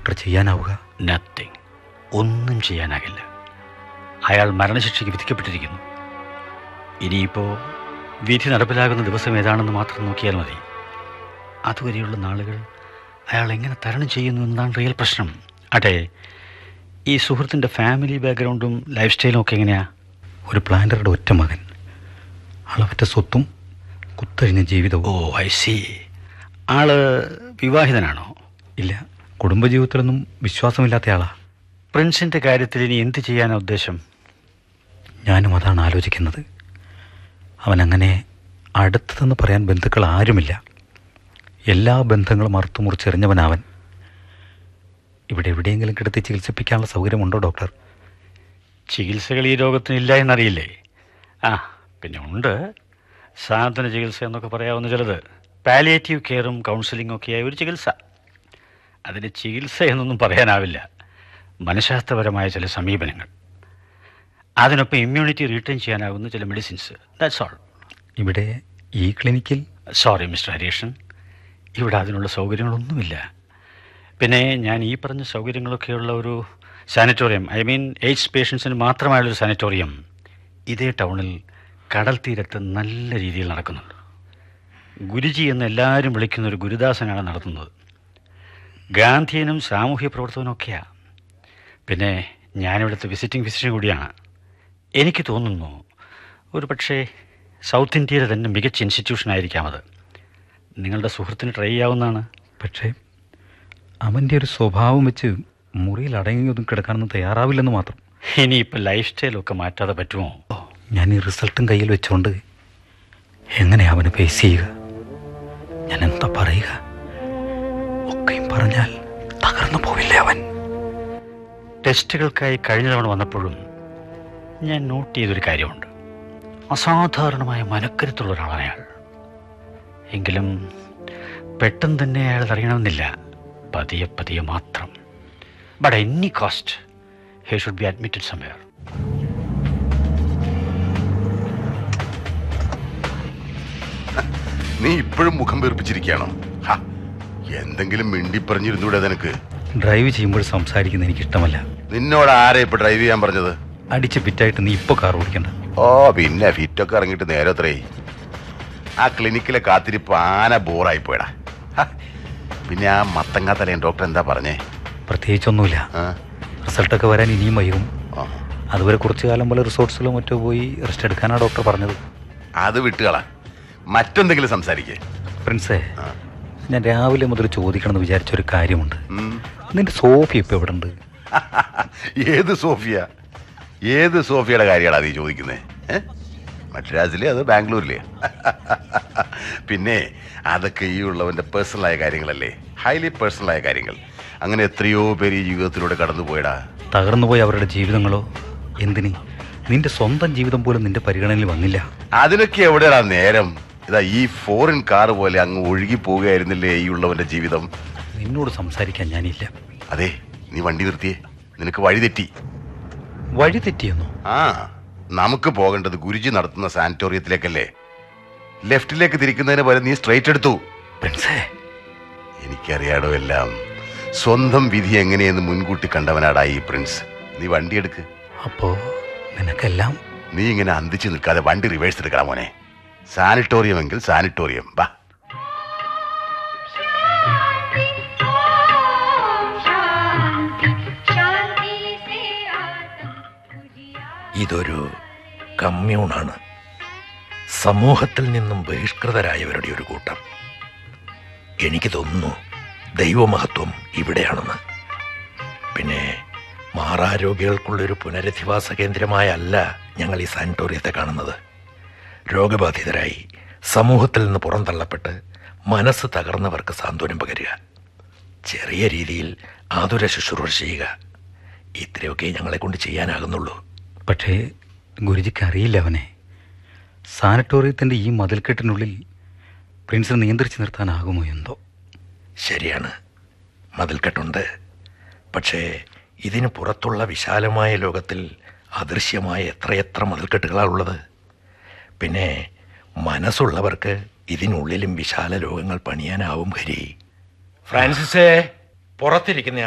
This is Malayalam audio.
ഡോക്ടർ ചെയ്യാനാവുക നത്തിങ് ഒന്നും ചെയ്യാനാകില്ല അയാൾ മരണശിക്ഷയ്ക്ക് വിധിക്കപ്പെട്ടിരിക്കുന്നു ഇനിയിപ്പോൾ വിധി നടപ്പിലാകുന്ന ദിവസം ഏതാണെന്ന് മാത്രം നോക്കിയാൽ മതി അതുവരെയുള്ള നാളുകൾ അയാൾ എങ്ങനെ തരണം ചെയ്യുന്നു എന്നതാണ് റിയൽ പ്രശ്നം അതെ ഈ സുഹൃത്തിൻ്റെ ഫാമിലി ബാക്ക്ഗ്രൗണ്ടും ലൈഫ് സ്റ്റൈലും ഒക്കെ എങ്ങനെയാ ഒരു പ്ലാന്ററുടെ ഒറ്റ മകൻ അളവറ്റ സ്വത്തും കുത്തഴിഞ്ഞ ജീവിതവും ഓ ഐ സി ആള് വിവാഹിതനാണോ ഇല്ല കുടുംബജീവിതത്തിലൊന്നും വിശ്വാസമില്ലാത്ത ആളാ പ്രിൻസിൻ്റെ കാര്യത്തിൽ ഇനി എന്ത് ചെയ്യാനാണ് ഉദ്ദേശം ഞാനും അതാണ് ആലോചിക്കുന്നത് അവൻ അങ്ങനെ അടുത്തതെന്ന് പറയാൻ ബന്ധുക്കൾ ആരുമില്ല എല്ലാ ബന്ധങ്ങളും അറുത്തു മുറിച്ചെറിഞ്ഞവനവൻ ഇവിടെ എവിടെയെങ്കിലും കിടത്തി ചികിത്സിപ്പിക്കാനുള്ള സൗകര്യമുണ്ടോ ഡോക്ടർ ചികിത്സകൾ ഈ രോഗത്തിനില്ല എന്നറിയില്ലേ ആ പിന്നെ ഉണ്ട് സാന്ത്വന ചികിത്സ എന്നൊക്കെ പറയാവുന്ന ചിലത് പാലിയേറ്റീവ് കെയറും കൗൺസിലിംഗും ഒക്കെയായ ഒരു ചികിത്സ അതിന് ചികിത്സ എന്നൊന്നും പറയാനാവില്ല മനഃശാസ്ത്രപരമായ ചില സമീപനങ്ങൾ അതിനൊപ്പം ഇമ്മ്യൂണിറ്റി റീറ്റെയിൻ ചെയ്യാനാകുന്ന ചില മെഡിസിൻസ് ദാറ്റ്സ് ഓൾ ഇവിടെ ഈ ക്ലിനിക്കിൽ സോറി മിസ്റ്റർ ഹരീഷൻ ഇവിടെ അതിനുള്ള സൗകര്യങ്ങളൊന്നുമില്ല പിന്നെ ഞാൻ ഈ പറഞ്ഞ സൗകര്യങ്ങളൊക്കെയുള്ള ഒരു സാനിറ്റോറിയം ഐ മീൻ എയ്ഡ്സ് പേഷ്യൻസിന് മാത്രമായുള്ളൊരു സാനിറ്റോറിയം ഇതേ ടൗണിൽ കടൽ തീരത്ത് നല്ല രീതിയിൽ നടക്കുന്നുണ്ട് ഗുരുജി എന്ന് എല്ലാവരും വിളിക്കുന്ന ഒരു ഗുരുദാസനാണ് നടത്തുന്നത് ഗാന്ധിയനും സാമൂഹ്യ പ്രവർത്തകനും ഒക്കെയാണ് പിന്നെ ഞാനിവിടുത്തെ വിസിറ്റിംഗ് ഫിസിഷ്യൻ കൂടിയാണ് എനിക്ക് തോന്നുന്നു ഒരു പക്ഷേ സൗത്ത് ഇന്ത്യയിലെ തന്നെ മികച്ച ഇൻസ്റ്റിറ്റ്യൂഷൻ ആയിരിക്കാം അത് നിങ്ങളുടെ സുഹൃത്തിന് ട്രൈ ചെയ്യാവുന്നതാണ് പക്ഷേ അവൻ്റെ ഒരു സ്വഭാവം വെച്ച് മുറിയിൽ അടങ്ങിയൊന്നും കിടക്കാനൊന്നും തയ്യാറാവില്ലെന്ന് മാത്രം ഇനിയിപ്പോൾ ലൈഫ് സ്റ്റൈലൊക്കെ മാറ്റാതെ പറ്റുമോ ഞാൻ ഈ റിസൾട്ടും കയ്യിൽ വെച്ചുകൊണ്ട് എങ്ങനെ അവനെ ഫേസ് ചെയ്യുക ഞാൻ എന്താ പറയുക ഒക്കെയും പറഞ്ഞാൽ തകർന്നു പോവില്ലേ അവൻ ടെസ്റ്റുകൾക്കായി കഴിഞ്ഞ തവണ വന്നപ്പോഴും ഞാൻ നോട്ട് ചെയ്തൊരു കാര്യമുണ്ട് അസാധാരണമായ മനക്കരുത്തുള്ള ഒരാളാണ് അയാൾ എങ്കിലും പെട്ടെന്ന് തന്നെ അയാൾ അറിയണമെന്നില്ല പതിയെ പതിയെ മാത്രം but any cost he should be admitted somewhere നീ ഇപ്പോഴും മുഖം വീർപ്പിച്ചിരിക്കുകയാണോ ഹാ, എന്തെങ്കിലും മിണ്ടി പറഞ്ഞിരുന്നൂടെ നിനക്ക് ഡ്രൈവ് ചെയ്യുമ്പോൾ സംസാരിക്കുന്നത് എനിക്ക് ഇഷ്ടമല്ല നിന്നോട് ആരെ ഇപ്പൊ ഡ്രൈവ് ചെയ്യാൻ പറഞ്ഞത് അടിച്ച് ഫിറ്റായിട്ട് നീ ഇപ്പോൾ കാർ ഓടിക്കണ്ട ഓ പിന്നെ ഫിറ്റൊക്കെ ഇറങ്ങിയിട്ട് നേരെ അത്രേ ആ ക്ലിനിക്കിലെ കാത്തിരിപ്പ് ആന ബോറായി പോയടാ ഹാ, പിന്നെ ആ മത്തങ്ങാ തലയൻ ഡോക്ടർ എന്താ പറഞ്ഞേ പ്രത്യേകിച്ചൊന്നുമില്ല ആ, റിസൾട്ടൊക്കെ വരാൻ ഇനിയും വൈകും ആ. അതുവരെ കുറച്ച് കാലം പോലെ റിസോർട്സിലോ മറ്റോ പോയി റെസ്റ്റ് എടുക്കാനാണ് ഡോക്ടർ പറഞ്ഞത് അത് വിട്ടുകളാ മറ്റെന്തെങ്കിലും സംസാരിക്കേ പ്രിൻസേ ഞാൻ രാവിലെ മുതൽ ചോദിക്കണമെന്ന് വിചാരിച്ച ഒരു കാര്യമുണ്ട് ഉം. നിന്റെ സോഫി ഇപ്പം എവിടെ ഉണ്ട് ഏത് സോഫിയ ഏത് സോഫിയയുടെ കാര്യമാണ് നീ ചോദിക്കുന്നത് മദ്രാസിലെ അത് ബാംഗ്ലൂരിലെ പിന്നെ അതൊക്കെ ഈ ഉള്ളവന്റെ പേഴ്സണലായ കാര്യങ്ങളല്ലേ ഹൈലി പേഴ്സണലായ കാര്യങ്ങൾ അങ്ങനെ എത്രയോ പേര് ഈ ജീവിതത്തിലൂടെ കടന്നു പോയടാ തകർന്നുപോയ അവരുടെ ജീവിതങ്ങളോ എന്തിന് നിന്റെ സ്വന്തം ജീവിതം പോലും നിന്റെ പരിഗണനയിൽ വന്നില്ല അതിനൊക്കെ എവിടെയാടാ നേരം ഇതാ ഈ ഫോറിൻ കാർ പോലെ അങ്ങ് ഒഴുകി പോവുകയായിരുന്നില്ലേ ഈ ഉള്ളവന്റെ ജീവിതം നിന്നോട് സംസാരിക്കാൻ ഞാനില്ല അതെ നീ വണ്ടി നിർത്തിയേ നിനക്ക് വഴി തെറ്റി വഴി തെറ്റിയെന്നോ ആ നമുക്ക് പോകേണ്ടത് ഗുരുജി നടത്തുന്ന സാനിറ്റോറിയത്തിലേക്കല്ലേ ലെഫ്റ്റിലേക്ക് തിരിക്കുന്നതിന് പകരം നീ സ്ട്രൈറ്റ് എടുത്തു പ്രിൻസേ എനിക്കറിയാടോ എല്ലാം സ്വന്തം വിധി എങ്ങനെയെന്ന് മുൻകൂട്ടി കണ്ടവനാടാ ഈ പ്രിൻസ് നീ വണ്ടി എടുക്ക് അപ്പോ നിനക്കെല്ലാം നീ ഇങ്ങനെ അന്തിച്ചു നിൽക്കാതെ വണ്ടി റിവേഴ്സ് എടുക്കണം മോനെ സാനിറ്റോറിയം എങ്കിൽ സാനിറ്റോറിയം ബാ शांति शांति से आत्म उजियार ഇതൊരു കമ്മ്യൂണാണ് സമൂഹത്തിൽ നിന്നും ബഹിഷ്കൃതരായവരുടെ ഒരു കൂട്ടം എനിക്ക് തോന്നുന്നു ദൈവമഹത്വം ഇവിടെയാണെന്ന് പിന്നെ മാറാരോഗികൾക്കുള്ളൊരു പുനരധിവാസ കേന്ദ്രമായല്ല ഞങ്ങൾ ഈ സാനിറ്റോറിയത്തെ കാണുന്നത് രോഗബാധിതരായി സമൂഹത്തിൽ നിന്ന് പുറന്തള്ളപ്പെട്ട് മനസ്സ് തകർന്നവർക്ക് സാന്ത്വനം പകരുക ചെറിയ രീതിയിൽ ആതുര ശുശ്രൂഷ ചെയ്യുക ഇത്രയൊക്കെ ഞങ്ങളെ കൊണ്ട് ചെയ്യാനാകുന്നുള്ളൂ പക്ഷേ ഗുരുജിക്ക് അറിയില്ല അവനെ സാനിറ്റോറിയത്തിൻ്റെ ഈ മതിൽക്കെട്ടിനുള്ളിൽ പ്രിൻസിനെ നിയന്ത്രിച്ചു നിർത്താനാകുമോ എന്തോ ശരിയാണ് മതിൽക്കെട്ടുണ്ട് പക്ഷേ ഇതിന് പുറത്തുള്ള വിശാലമായ ലോകത്തിൽ അദൃശ്യമായ എത്രയെത്ര മതിൽക്കെട്ടുകളാണ് ഉള്ളത് പിന്നെ മനസ്സുള്ളവർക്ക് ഇതിനുള്ളിലും വിശാല ലോകങ്ങൾ പണിയാനാവും ഹരി ഫ്രാൻസിസേ പുറത്തിരിക്കുന്ന